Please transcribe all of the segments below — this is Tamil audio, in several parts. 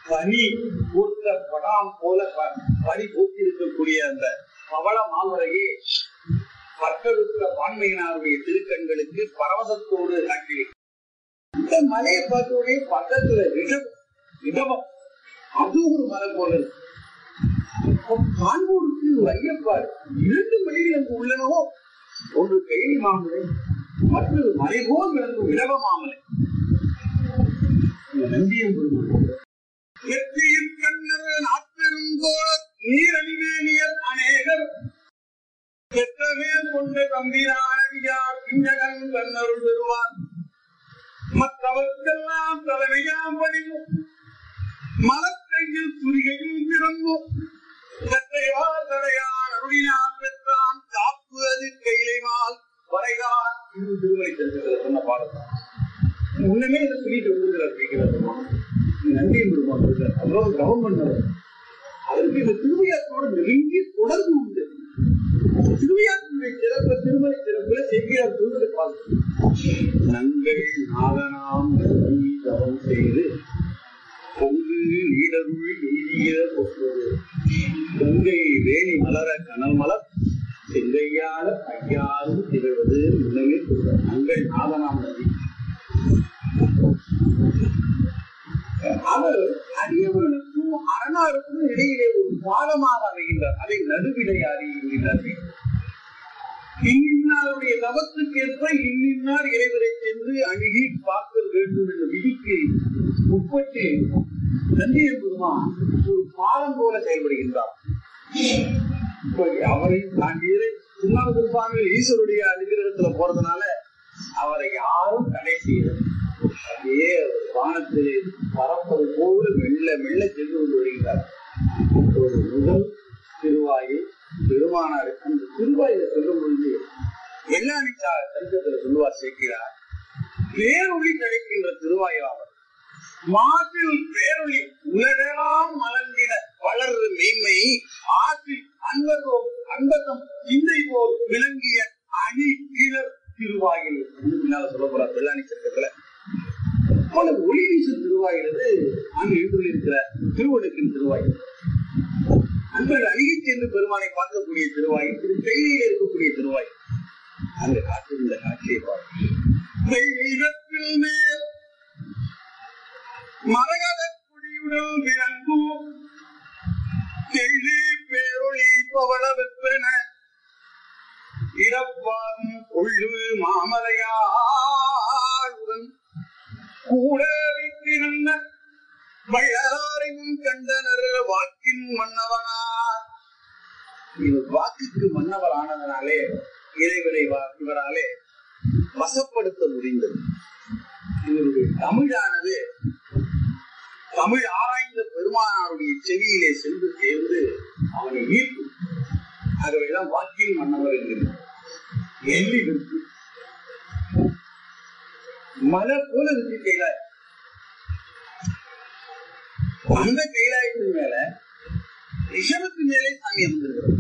பனி பூத்த படாம் போல ப- பனி பூத்தி இருக்கக்கூடிய அந்த பவள மாமரையே பட்டருத்த வான்மையினாருடைய திருக்கண்களுக்கு பரவசத்தோடு காட்டி இந்த மலையை பார்த்த உடனே பக்கத்துல ரிஷபம் இடமம் அது ஒரு மலை போல இருக்கு அப்ப காண்போருக்கு ஒரு ஐயப்பாடு இரண்டு மலைகள் அங்கு உள்ளனவோ ஒன்று கைலி மாமலை மற்றொரு மலை போல் விளங்கும் இடவ மாமலை இது நந்தியம் வெற்றியின் கண்ணர் நாப்பெருங்கோள நீரணிவேணியர் அநேகர் பெற்றமேல் கொண்ட தம்பிரானடியார் பிஞ்சகன் கண்ணருள் பெறுவார் மற்றவர்க்கெல்லாம் தலைமையாம் பணிவும் மலக்கையில் துரிகையும் பிறந்தும் கற்றைவா தடையான் அருளினான் பெற்றான் காப்பு அது கையிலைமால் வரைதான் இது திருமலை செல்வதில் சொன்ன பாடம் முன்னமே இதை சொல்லிட்டு வந்துருக்கிறார் அப்படிங்கிறது நன்றி பெருமான் இருக்கார் அவ்வளவு கவனம் பண்ணவர் அதற்கு இந்த திருவையாற்றோடு நெருங்கிய தொடர்பு உண்டு திருவையாற்றுடைய சிறப்பு திருமலை சிறப்புல செய்கிறார் சொல்வதை பார்த்து நங்கள் நாதனாம் நம்பி தவம் செய்து பொங்கு நீடருள் எய்திய பொற்பது பொங்கை வேணி மலர கனல் மலர் செங்கையால ஐயாரும் திகழ்வது முன்னமே சொல்ற நங்கள் நாதனாம் நம்பி அவர் அடியவர்களுக்கும் அரணாருக்கும் இடையிலே ஒரு பாலமாக அமைகின்றார் அதை நடுவிடையாரி என்கிறார் இன்னின்னாருடைய தவத்துக்கேற்ப இன்னின்னார் இறைவரை சென்று அணுகி பார்க்க வேண்டும் என்ற விதிக்கு உட்பட்டு நந்திய பெருமான் ஒரு பாலம் போல செயல்படுகின்றார் இப்ப அவரை தாண்டியது திருநாவுக்கு சுவாமிகள் ஈஸ்வருடைய அனுகிரகத்துல போறதுனால அவரை யாரும் தடை செய்யல அப்படியே அவர் வானத்திலே பறப்பது போல மெல்ல மெல்ல சென்று கொண்டு வருகிறார் ஒரு முதல் திருவாயில் பெருமானார் அந்த திருவாயில சொல்லும் பொழுது எல்லாணி சரித்திரத்தில் சொல்லுவார் சேர்க்கிறார் பேரொளி கிடைக்கின்ற திருவாயாவர் மாற்றில் பேரொளி உலகெல்லாம் மலர்ந்திட வளர்று மெய்மை ஆற்றில் அன்பதோம் அன்பதம் சிந்தை போல் விளங்கிய அணி கிளர் திருவாயில் என்று பின்னால சொல்ல போறார் வெள்ளாணி சட்டத்துல போல ஒளி வீசு திருவாயிலது அங்கு எழுந்துள்ளிருக்கிற திருவள்ளுக்கின் திருவாயில் அன்பர்கள் அணுகி சென்று பெருமானை பார்க்கக்கூடிய திருவாயில் திரு கையில இருக்கக்கூடிய திருவாயில் அந்த காற்றிருந்த காட்சியை பார்க்க வெள்ளத்தில் மேல் மரகத குடியுடன் விளங்கும் தெள்ளி பேரொளி பவள வெப்பென இடப்பாகும் கொள்ளு மாமலையாளுடன் கூட வைத்திருந்த வள்ளலாரையும் கண்டனர் வாக்கின் மன்னவனார் இவர் வாக்குக்கு மன்னவர் ஆனதனாலே இறைவரை வா- இவராலே வசப்படுத்த முடிந்தது இவருடைய தமிழானது தமிழ் ஆராய்ந்த பெருமானாருடைய செவியிலே சென்று சேர்ந்து அவனை ஈர்க்கும் ஆகவேதான் வாக்கின் மன்னவர் என்கிறார் எள்ளி விற்கு மலை போல இருக்கு கைலாய் அந்த கைலாயத்தின் மேல ரிஷபத்து மேலே சாமி அமர்ந்திருக்கிறது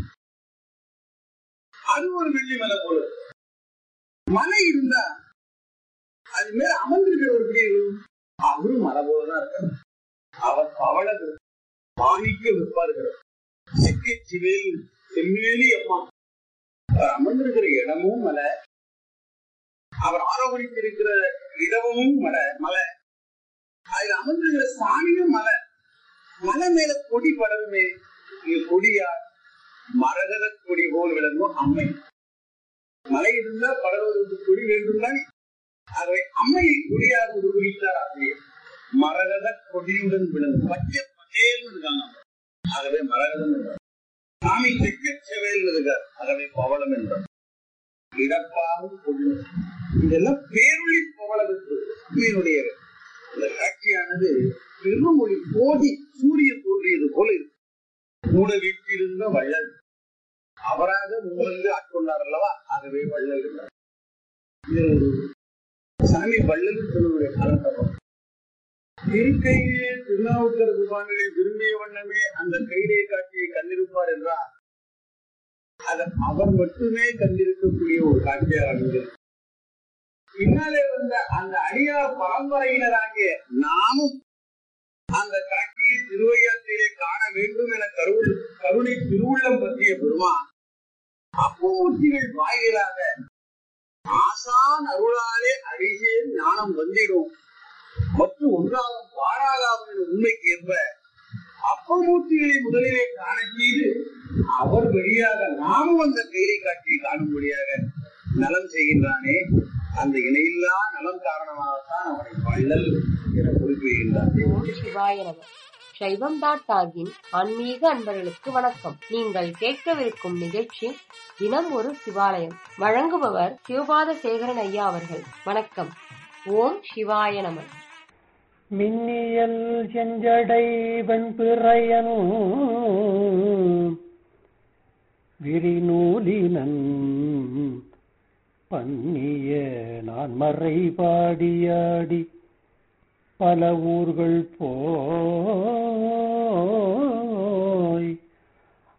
அது ஒரு வெள்ளி மலை போல இருக்கு. மலை இருந்தா அது மேல அமர்ந்திருக்கிறவர் எப்படி இருக்கும் அவரும் மலை போலதான் இருக்காரு அவர் பவள மாணிக்க விற்பாருகிறார் சிக்கி சிவேல் செம்மேலி அம்மா அவர் அமர்ந்திருக்கிற இடமும் மலை அவர் ஆரோகணித்திருக்கிற இடமும் மலை மலை அதுல அமர்ந்திருக்கிற சாமியும் மலை மலை மேல கொடி படருமே இங்க கொடியார் மரகத கொடி போல் விளங்கும் அம்மை மலை இருந்தா படர்வதற்கு கொடி வேண்டும் தானே ஆகவே அம்மையை கொடியாக உருவகித்தார் ஆசிரியர் மரகத கொடியுடன் விளங்கும் பச்சை பச்சேல்னு இருக்காங்க ஆகவே மரகதம் என்றார் சாமி தெற்கு செவேல் இருக்கார் ஆகவே பவளம் என்றார் இடப்பாகும் கொள்ளு இதெல்லாம் பேரொளி பவளவிற்கு உண்மையினுடைய இந்த காட்சியானது பெருமொழி கோடி சூரியன் தோன்றியது போல இருக்கு கூட வீட்டிலிருந்த வள்ளல் அவராக முன்வந்து ஆட்கொண்டார் அல்லவா ஆகவே வள்ளல் என்றார் இது ஒரு சாமி வள்ளல் சொல்லுடைய காலத்தப்பம் இருக்கையே திருநாவுக்கரசு சுவாமிகளை விரும்பிய வண்ணமே அந்த கையிலே காட்சியை கண்டிருப்பார் என்றால் அது அவர் மட்டுமே கண்டிருக்கக்கூடிய ஒரு காட்சியாக அமைந்தது பின்னாலே வந்த அந்த அடியார் பரம்பரையினராகிய நாமும் அந்த காட்சியை வேண்டும் என கருள் கருணை திருவுள்ளம் பற்றிய பெருமான் அப்பமூர்த்திகள் வாயிலாக ஆசான் அருளாலே அடிசே ஞானம் வந்திடும் மற்றும் ஒன்றாகும் பாராதாகும் என்ற உண்மைக்கு ஏற்ப அப்பமூர்த்திகளை முதலிலே காண செய்து அவர் வழியாக நாமும் அந்த கைலை காட்சியை காணும்படியாக நலம் செய்கின்றானே அந்த இணையில்லா நலம் காரணமாகத்தான் அவனை வள்ளல் என குறிப்பிடுகின்றான் ஓம் சிவாய நம சைவம் டாட் டாகின் ஆன்மீக அன்பர்களுக்கு வணக்கம் நீங்கள் கேட்கவிருக்கும் நிகழ்ச்சி தினம் ஒரு சிவாலயம் வழங்குபவர் சிவபாத சேகரன் ஐயா அவர்கள் வணக்கம் ஓம் சிவாய நம மின்னியல் செஞ்சடை வெண்பிறையனு விரிநூலினன் பன்னிய நான் மறை பாடியாடி பல ஊர்கள் போய்